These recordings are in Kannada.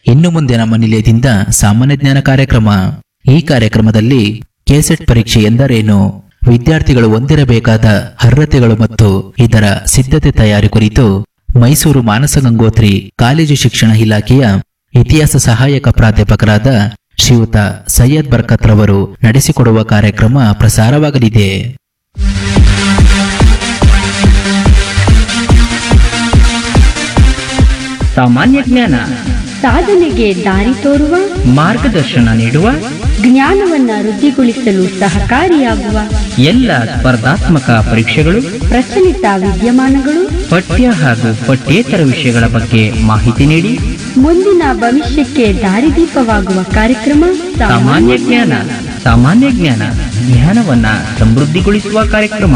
ಇನ್ನು ಮುಂದೆ ನಮ್ಮ ನಿಲಯದಿಂದ ಸಾಮಾನ್ಯ ಜ್ಞಾನ ಕಾರ್ಯಕ್ರಮ ಈ ಕಾರ್ಯಕ್ರಮದಲ್ಲಿ ಕೆಸೆಟ್ ಪರೀಕ್ಷೆ ಎಂದರೇನು ವಿದ್ಯಾರ್ಥಿಗಳು ಹೊಂದಿರಬೇಕಾದ ಅರ್ಹತೆಗಳು ಮತ್ತು ಇದರ ಸಿದ್ಧತೆ ತಯಾರಿ ಕುರಿತು ಮೈಸೂರು ಮಾನಸ ಗಂಗೋತ್ರಿ ಕಾಲೇಜು ಶಿಕ್ಷಣ ಇಲಾಖೆಯ ಇತಿಹಾಸ ಸಹಾಯಕ ಪ್ರಾಧ್ಯಾಪಕರಾದ ಶ್ರೀಯುತ ಸೈಯದ್ ಬರ್ಕತ್ ರವರು ನಡೆಸಿಕೊಡುವ ಕಾರ್ಯಕ್ರಮ ಪ್ರಸಾರವಾಗಲಿದೆ ಸಾಮಾನ್ಯ ಜ್ಞಾನ ಸಾಧನೆಗೆ ದಾರಿ ತೋರುವ ಮಾರ್ಗದರ್ಶನ ನೀಡುವ ಜ್ಞಾನವನ್ನ ವೃದ್ಧಿಗೊಳಿಸಲು ಸಹಕಾರಿಯಾಗುವ ಎಲ್ಲ ಸ್ಪರ್ಧಾತ್ಮಕ ಪರೀಕ್ಷೆಗಳು ಪ್ರಚಲಿತ ವಿದ್ಯಮಾನಗಳು ಪಠ್ಯ ಹಾಗೂ ಪಠ್ಯೇತರ ವಿಷಯಗಳ ಬಗ್ಗೆ ಮಾಹಿತಿ ನೀಡಿ ಮುಂದಿನ ಭವಿಷ್ಯಕ್ಕೆ ದಾರಿದೀಪವಾಗುವ ಕಾರ್ಯಕ್ರಮ ಸಾಮಾನ್ಯ ಜ್ಞಾನ ಸಾಮಾನ್ಯ ಜ್ಞಾನ ಜ್ಞಾನವನ್ನ ಸಮೃದ್ಧಿಗೊಳಿಸುವ ಕಾರ್ಯಕ್ರಮ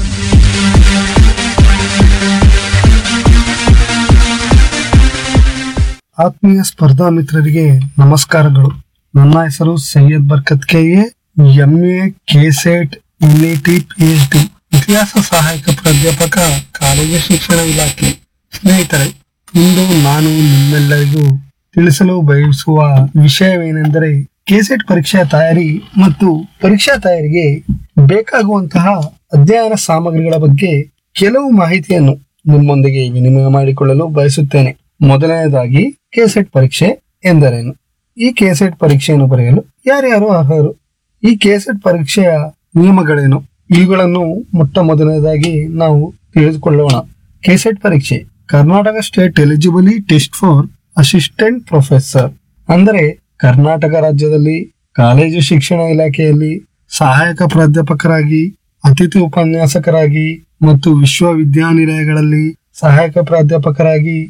ಆತ್ಮೀಯ ಸ್ಪರ್ಧಾ ಮಿತ್ರರಿಗೆ ನಮಸ್ಕಾರಗಳು ನನ್ನ ಹೆಸರು Syed Barkat K A M A KSET NET P H D ಇತಿಹಾಸ ಸಹಾಯಕ ಪ್ರಾಧ್ಯಾಪಕ ಕಾಲೇಜು ಶಿಕ್ಷಣ ಇಲಾಖೆ ಸ್ನೇಹಿತರೆ ಇಂದು ನಾನು ನಿಮ್ಮೆಲ್ಲರಿಗೂ ತಿಳಿಸಲು ಬಯಸುವ ವಿಷಯವೇನೆಂದರೆ ಕೆಸೆಟ್ ಪರೀಕ್ಷಾ ತಯಾರಿ ಮತ್ತು ಪರೀಕ್ಷಾ ತಯಾರಿಗೆ ಬೇಕಾಗುವಂತಹ ಅಧ್ಯಯನ ಸಾಮಗ್ರಿಗಳ ಬಗ್ಗೆ ಕೆಲವು ಮಾಹಿತಿಯನ್ನು ನಿಮ್ಮೊಂದಿಗೆ ವಿನಿಮಯ ಮಾಡಿಕೊಳ್ಳಲು ಬಯಸುತ್ತೇನೆ ಮೊದಲನೇದಾಗಿ ಕೆಸೆಟ್ ಪರೀಕ್ಷೆ ಎಂದರೇನು ಈ ಕೆಸೆಟ್ ಪರೀಕ್ಷೆಯನ್ನು ಬರೆಯಲು ಯಾರ್ಯಾರು ಅರ್ಹರು ಈ ಕೆಸೆಟ್ ಪರೀಕ್ಷೆಯ ನಿಯಮಗಳೇನು ಇವುಗಳನ್ನು ಮೊಟ್ಟ ಮೊದಲನೇದಾಗಿ ನಾವು ತಿಳಿದುಕೊಳ್ಳೋಣ ಕೆಸೆಟ್ ಪರೀಕ್ಷೆ Karnataka state eligibility test for assistant professor ಅಂದರೆ ಕರ್ನಾಟಕ ರಾಜ್ಯದಲ್ಲಿ ಕಾಲೇಜು ಶಿಕ್ಷಣ ಇಲಾಖೆಯಲ್ಲಿ ಸಹಾಯಕ ಪ್ರಾಧ್ಯಾಪಕರಾಗಿ ಅತಿಥಿ ಉಪನ್ಯಾಸಕರಾಗಿ ಮತ್ತು ವಿಶ್ವವಿದ್ಯಾನಿಲಯಗಳಲ್ಲಿ ಸಹಾಯಕ ಪ್ರಾಧ್ಯಾಪಕರಾಗಿ